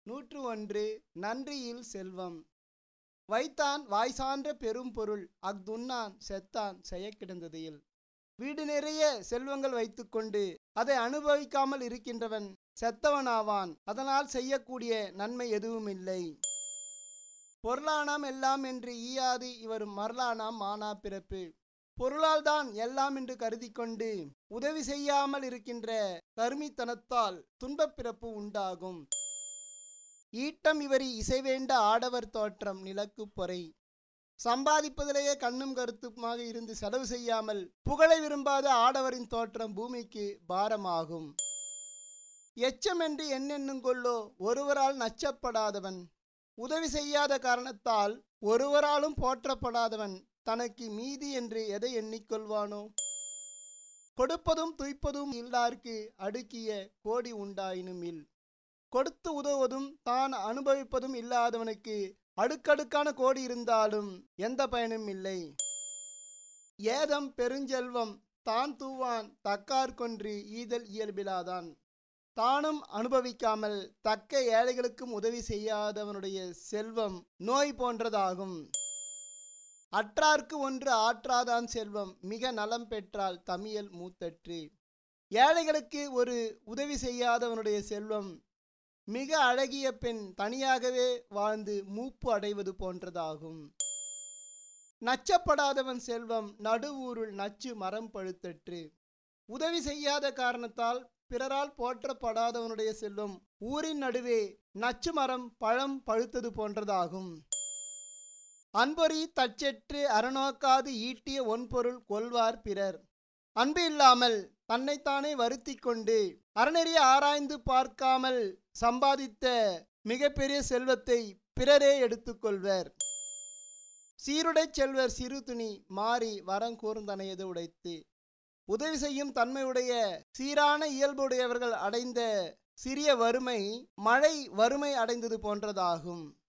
நூற்று ஒன்று நன்றியில் செல்வம் வைத்தான் வாய்சான்ற பெரும் பொருள் அஃதுண்ணான் செத்தான் செயக்கிடந்ததில் வீடு நிறைய செல்வங்கள் வைத்துக்கொண்டு அதை அனுபவிக்காமல் இருக்கின்றவன் செத்தவனாவான் அதனால் செய்யக்கூடிய நன்மை எதுவுமில்லை பொருளானாம் எல்லாம் என்று ஈயாது இவர் மரலானாம் மானா பிறப்பு பொருளால் தான் எல்லாம் என்று கருதி கொண்டு உதவி செய்யாமல் இருக்கின்ற கருமித்தனத்தால் துன்பப் பிறப்பு உண்டாகும் ஈட்டம் இவரி இசைவேண்ட ஆடவர் தோற்றம் நிலக்கு பொறை சம்பாதிப்பதிலேயே கண்ணும் கருத்துமாக இருந்து செலவு செய்யாமல் புகழை விரும்பாத ஆடவரின் தோற்றம் பூமிக்கு பாரமாகும் எச்சமென்று என்னென்னும் கொள்ளோ ஒருவரால் நச்சப்படாதவன் உதவி செய்யாத காரணத்தால் ஒருவராலும் போற்றப்படாதவன் தனக்கு மீதி என்று எதை எண்ணிக்கொள்வானோ கொடுப்பதும் துய்ப்பதும் இல்லார்க்கு அடுக்கிய கோடி உண்டாயினும் இல் கொடுத்து உதவுவதும் தான் அனுபவிப்பதும் இல்லாதவனுக்கு அடுக்கடுக்கான கோடி இருந்தாலும் எந்த பயனும் இல்லை ஏதம் பெருஞ்செல்வம் தான் தூவான் தக்கார் கொன்று ஈதல் இயல்பிலாதான் தானும் அனுபவிக்காமல் தக்க ஏழைகளுக்கும் உதவி செய்யாதவனுடைய செல்வம் நோய் போன்றதாகும் அற்றார்க்கு ஒன்று ஆற்றாதான் செல்வம் மிக நலம் பெற்றால் தமியல் மூத்தற்று ஏழைகளுக்கு ஒரு உதவி செய்யாதவனுடைய செல்வம் மிக அழகிய பெண் தனியாகவே வாழ்ந்து மூப்பு அடைவது போன்றதாகும் நச்சப்படாதவன் செல்வம் நடுவூருள் நச்சு மரம் பழுத்தற்று உதவி செய்யாத காரணத்தால் பிறரால் போற்றப்படாதவனுடைய செல்வம் ஊரின் நடுவே நச்சு மரம் பழம் பழுத்தது போன்றதாகும் அன்பொறி தச்செற்று அறநோக்காது ஈட்டிய ஒன்பொருள் கொள்வார் பிறர் அன்பு இல்லாமல் தன்னைத்தானே வருத்தி கொண்டு அறநெறிய ஆராய்ந்து பார்க்காமல் சம்பாதித்த மிகப்பெரிய செல்வத்தை பிறரே எடுத்துக்கொள்வர் சீருடை செல்வர் சிறு துணி மாறி வரங்கூர்ந்தனையது உடைத்து உதவி செய்யும் தன்மையுடைய சீரான இயல்புடையவர்கள் அடைந்த சிறிய வறுமை மழை வறுமை அடைந்தது போன்றதாகும்